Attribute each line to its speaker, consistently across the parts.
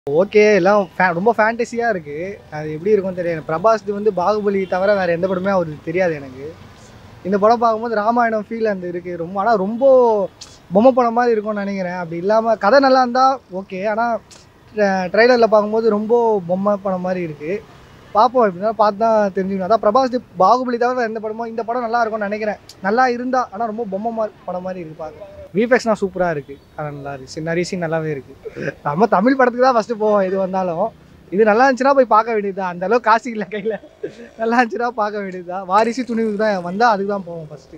Speaker 1: okay எல்லாம் fa- ரொம்ப ஃபேண்டசியாக இருக்குது அது எப்படி இருக்கும் தெரியாது பிரபாஸ் இது வந்து பாகுபலி தவிர வேறு எந்த படமே அவருக்கு தெரியாது எனக்கு இந்த படம் பார்க்கும்போது ராமாயணம் ஃபீல் அந்த இருக்குது ரொம்ப ஆனால் ரொம்ப பொம்மை படம் மாதிரி இருக்கும்னு நினைக்கிறேன் அப்படி இல்லாமல் கதை நல்லா இருந்தால் ஓகே ஆனால் ட்ரைலரில் பார்க்கும்போது ரொம்ப பொம்மை படம் மாதிரி இருக்குது பார்ப்போம் எப்படின்னா பார்த்து தான் தெரிஞ்சுக்கணும் அதான் பிரபாஸ் இது பாகுபலி தவிர வேற எந்த படமோ இந்த படம் நல்லா இருக்கும்னு நினைக்கிறேன் நல்லா இருந்தால் ஆனால் ரொம்ப பொம்மை மாதிரி படம் மாதிரி இருக்குது பார்க்க விஃபெக்ஸ்லாம் சூப்பராக இருக்குது ஆனால் நல்லா இருக்குது நிறைய சீன் நல்லாவே இருக்குது நம்ம தமிழ் படத்துக்கு தான் ஃபஸ்ட்டு போவோம் எது வந்தாலும் இது நல்லா இருந்துச்சுன்னா போய் பார்க்க வேண்டியதுதான் அந்த அளவுக்கு காசு இல்லை கையில் நல்லா இருந்துச்சுன்னா பார்க்க வேண்டியதுதான் வாரிசு துணிவுக்கு தான் வந்தால் அதுக்கு தான் போவோம் ஃபஸ்ட்டு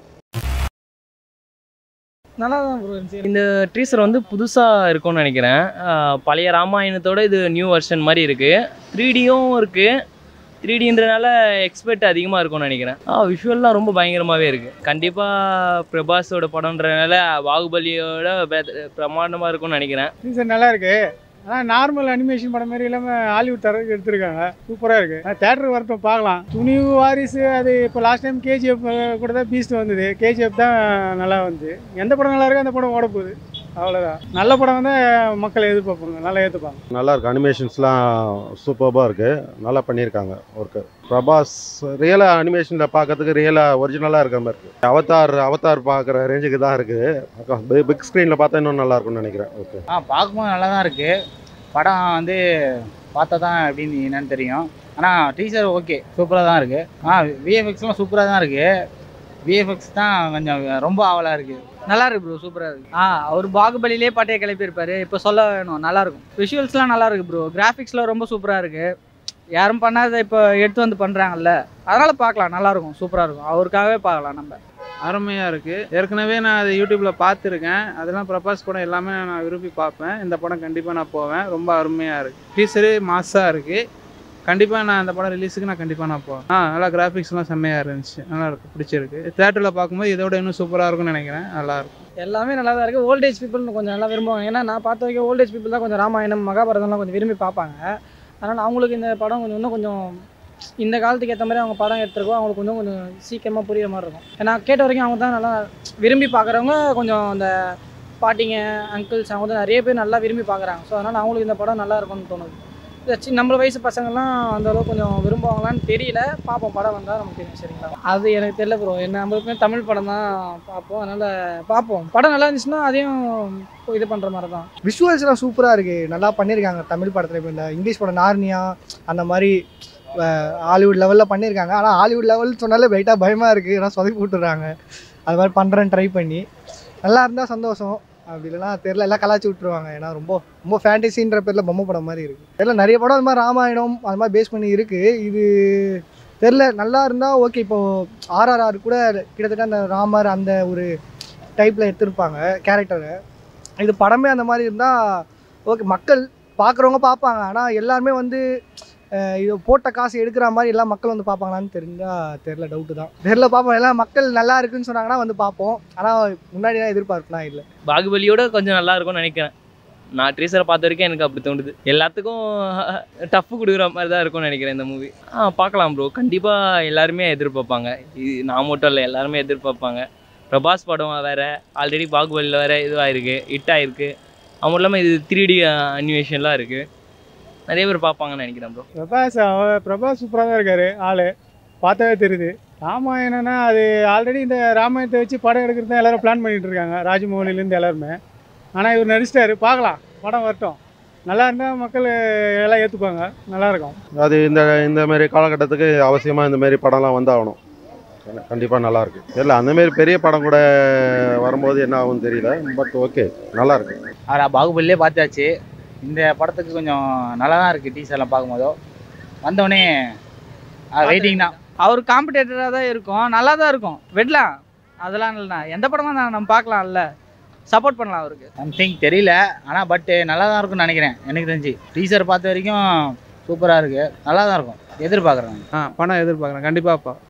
Speaker 2: நல்லா தான் ப்ரோ இருந்துச்சு
Speaker 3: இந்த ட்ரீசர் வந்து புதுசாக இருக்கும்னு நினைக்கிறேன் ஆஹ் பழைய ராமாயணத்தோட இது நியூ வெர்ஷன் மாதிரி இருக்குது த்ரீ டியும் இருக்குது த்ரீ டின்றனால எக்ஸ்பெக்ட் அதிகமாக இருக்கும்னு நினைக்கிறேன் ஆ விஷுவல்லாம் ரொம்ப பயங்கரமாகவே இருக்குது கண்டிப்பாக பிரபாஸோட படம்ன்றனால பாகுபலியோட பெ- பிரமாண்டமாக இருக்கும்னு நினைக்கிறேன்
Speaker 4: டீசர் நல்லா இருக்கு ஆனால் நார்மல் அனிமேஷன் படம் மாதிரி இல்லாமல் ஹாலிவுட் தரவுக்கு எடுத்திருக்காங்க சூப்பராக இருக்கு தேட்டருக்கு வரட்டும் பார்க்கலாம் துணிவு வாரிசு அது இப்போ லாஸ்ட் டைம் கேஜிஎஃப் கூட தான் பீஸ்ட் வந்தது கேஜிஎஃப் தான் நல்லா வந்து எந்த படம் நல்லா இருக்கோ அந்த படம் ஓட போகுது அவ்வளோதான் நல்ல படம் வந்து மக்கள் எதிர்பார்ப்பாங்க நல்லா ஏற்றுப்பாங்க
Speaker 5: நல்லா இருக்கு அனிமேஷன்ஸ்லாம் சூப்பர்பாக இருக்கு நல்லா பண்ணியிருக்காங்க ஒர்க்கு பிரபாஸ் ரியலாக அனிமேஷனில் பார்க்கறதுக்கு ரியலாக ஒரிஜினலாக இருக்கிற மாதிரி இருக்கு அவதார் அவதார் பார்க்குற ரேஞ்சுக்கு தான் இருக்குது பிக் ஸ்க்ரீனில் பார்த்தா இன்னும் நல்லா இருக்கும்னு நினைக்கிறேன் ஓகே
Speaker 6: ஆ பார்க்கும்போது நல்லா தான் இருக்குது படம் வந்து பார்த்தா தான் எப்படின்னு என்னன்னு தெரியும் ஆனால் டீசர் ஓகே சூப்பராக தான் இருக்குது ஆ விஎஃப்எக்ஸ்லாம் சூப்பராக தான் இருக்குது விஎஃப்எக்ஸ் தான் கொஞ்சம் ரொம்ப ஆவலாக இருக்குது
Speaker 2: நல்லா இருக்கு ப்ரோ சூப்பராக இருக்கு ஆ அவர் பாகுபலிலே பாட்டையை கிளப்பியிருப்பாரு இப்போ சொல்ல வேணும் நல்லா இருக்கும் விஷுவல்ஸ்லாம் நல்லா இருக்கு ப்ரோ கிராஃபிக்ஸ்லாம் ரொம்ப சூப்பராக இருக்கு யாரும் பண்ணாத இப்போ எடுத்து வந்து பண்ணுறாங்கல்ல அதனால பார்க்கலாம் நல்லா இருக்கும் சூப்பராக இருக்கும் அவருக்காகவே பார்க்கலாம் நம்ம
Speaker 7: அருமையாக இருக்குது ஏற்கனவே நான் அதை யூடியூப்பில் பார்த்துருக்கேன் அதெல்லாம் பிரபாஸ் படம் எல்லாமே நான் விரும்பி பார்ப்பேன் இந்த படம் கண்டிப்பாக நான் போவேன் ரொம்ப அருமையாக இருக்குது டீசரே மாஸாக இருக்குது கண்டிப்பாக நான் இந்த படம் ரிலீஸுக்கு நான் கண்டிப்பாக நான் போவேன் ஆ நல்லா கிராஃபிக்ஸ்லாம் செம்மையாக இருந்துச்சு நல்லா இருக்கு பிடிச்சிருக்கு தேட்டரில் பார்க்கும்போது இதோட இன்னும் சூப்பராக இருக்கும்னு நினைக்கிறேன் நல்லா இருக்கும்
Speaker 2: எல்லாமே நல்லா தான் இருக்குது ஓல்டேஜ் பீப்புள் கொஞ்சம் நல்லா விரும்புவாங்க ஏன்னா நான் பார்த்த வரைக்கும் ஓல்டேஜ் பீப்புள் தான் கொஞ்சம் ராமாயணம் மகாபாரதம்லாம் கொஞ்சம் விரும்பி பார்ப்பாங்க அதனால் அவங்களுக்கு இந்த படம் கொஞ்சம் இன்னும் கொஞ்சம் இந்த காலத்துக்கு ஏற்ற மாதிரி அவங்க படம் எடுத்துருக்கோம் அவங்களுக்கு கொஞ்சம் கொஞ்சம் சீக்கிரமாக புரியுற மாதிரி இருக்கும் ஏன்னா கேட்ட வரைக்கும் அவங்க தான் நல்லா விரும்பி பார்க்குறவங்க கொஞ்சம் அந்த பாட்டிங்க அங்கிள்ஸ் அவங்க தான் நிறைய பேர் நல்லா விரும்பி பார்க்குறாங்க ஸோ அதனால் அவங்களுக்கு இந்த படம் நல்லா இருக்கும்னு தோணுது இந்த சி நம்ம வயசு பசங்கள்லாம் அந்த அளவுக்கு கொஞ்சம் விரும்புவாங்களான்னு தெரியல பார்ப்போம் படம் வந்தால் நமக்கு தெரியும் சரிங்களா அது எனக்கு தெரியல ப்ரோ என்ன நம்மளுக்குமே தமிழ் படம் தான் பார்ப்போம் அதனால் பார்ப்போம் படம் நல்லா இருந்துச்சுன்னா அதையும் இது பண்ணுற மாதிரி தான்
Speaker 1: விஷுவல்ஸ்லாம் சூப்பராக இருக்குது நல்லா பண்ணியிருக்காங்க தமிழ் படத்தில் இப்போ இந்த இங்கிலீஷ் படம் நார்னியா அந்த மாதிரி அஹ், ஹாலிவுட் லெவலில் பண்ணியிருக்காங்க ஆனால் ஹாலிவுட் லெவல் சொன்னாலே வெயிட்டாக பயமாக இருக்குது ஏன்னா சொதப்பி விட்டுறாங்க அது மாதிரி பண்ணுறேன்னு ட்ரை பண்ணி நல்லா இருந்தால் சந்தோஷம் அப்படி இல்லைன்னா தெரில எல்லாம் கலாச்சி விட்டுருவாங்க ஏன்னா ரொம்ப ரொம்ப ஃபேண்டசின்ற பேரில் பொம்மை படம் மாதிரி இருக்குது தெரியல நிறைய படம் அது மாதிரி ராமாயணம் அது மாதிரி பேஸ் பண்ணி இருக்குது இது தெரில நல்லா இருந்தால் ஓகே இப்போது ஆர்ஆர்ஆர் கூட கிட்டத்தட்ட அந்த ராமர் அந்த ஒரு டைப்பில் எடுத்திருப்பாங்க கேரக்டரை இது படமே அந்த மாதிரி இருந்தால் ஓகே மக்கள் பார்க்குறவங்க பார்ப்பாங்க ஆனால் எல்லாருமே வந்து அஹ், இது போட்ட காசு எடுக்கிற மாதிரி எல்லா மக்கள் வந்து பார்ப்பாங்களான்னு தெரிஞ்சால் தெரில டவுட்டு தான் தெரில பார்ப்போம் எல்லாம் மக்கள் நல்லா இருக்குன்னு சொன்னாங்கன்னா வந்து பார்ப்போம் ஆனால் முன்னாடி தான் எதிர்பார்ப்புலாம் இல்லை
Speaker 3: பாகுபலியோட கொஞ்சம் நல்லா இருக்கும்னு நினைக்கிறேன் நான் ட்ரீசரை பார்த்த வரைக்கும் எனக்கு அப்படி தோணுது எல்லாத்துக்கும் டஃப் கொடுக்குற மாதிரி தான் இருக்கும்னு நினைக்கிறேன் இந்த மூவி ஆ பார்க்கலாம் ப்ரோ கண்டிப்பாக எல்லாருமே எதிர்பார்ப்பாங்க இது நான் மட்டும் இல்லை எல்லாருமே எதிர்பார்ப்பாங்க பிரபாஸ் படம் வேறு ஆல்ரெடி பாகுபலியில் வேறு இதுவாகிருக்கு ஹிட் ஆகிருக்கு அது மட்டும் இல்லாமல் இது த்ரீ டி அனிமேஷன்லாம் இருக்குது நிறைய பேர் பார்ப்பாங்கன்னு நினைக்கிறேன் ப்ரோ
Speaker 4: பிரபாஸ் அவ- பிரபாஸ் சூப்பராக தான் இருக்காரு ஆள் பார்த்தாவே தெரியுது ராமாயணம்னா அது ஆல்ரெடி இந்த ராமாயணத்தை வச்சு படம் எடுக்கிறது தான் எல்லாரும் பிளான் பண்ணிட்டு இருக்காங்க ராஜமௌலிலேருந்து எல்லாருமே ஆனால் இவர் நடிச்சிட்டாரு பார்க்கலாம் படம் வரட்டும் நல்லா இருந்தால் மக்கள் எல்லாம் ஏற்றுப்பாங்க நல்லா இருக்கும்
Speaker 5: அது இந்த இந்த மாதிரி காலகட்டத்துக்கு அவசியமாக இந்த மாதிரி படம்லாம் வந்தாகணும் கண்டிப்பாக நல்லா இருக்கு இல்லை அந்த மாதிரி பெரிய படம் கூட வரும்போது என்ன ஆகும்னு தெரியல பட் ஓகே நல்லா இருக்கு
Speaker 6: ஆனால் பாகுபலிலே பார்த்தாச்சு இந்த படத்துக்கு கொஞ்சம் நல்லா தான் இருக்குது டீசர்லாம் பார்க்கும்போதோ வந்தோடனே வெயிட்டிங் தான்
Speaker 2: அவர் காம்படேட்டராக தான் இருக்கும் நல்லா தான் இருக்கும் விடலாம் அதெல்லாம் இல்லைண்ணா எந்த படமாக நான் நம்ம பார்க்கலாம்ல சப்போர்ட் பண்ணலாம் அவருக்கு
Speaker 6: சம்திங் தெரியல ஆனால் பட்டு நல்லா தான் இருக்கும்னு நினைக்கிறேன் எனக்கு தெரிஞ்சு டீசர் பார்த்த வரைக்கும் சூப்பராக இருக்குது நல்லா தான் இருக்கும் எதிர்பார்க்குறேன்
Speaker 7: ஆ படம் எதிர்பார்க்குறேன் கண்டிப்பாக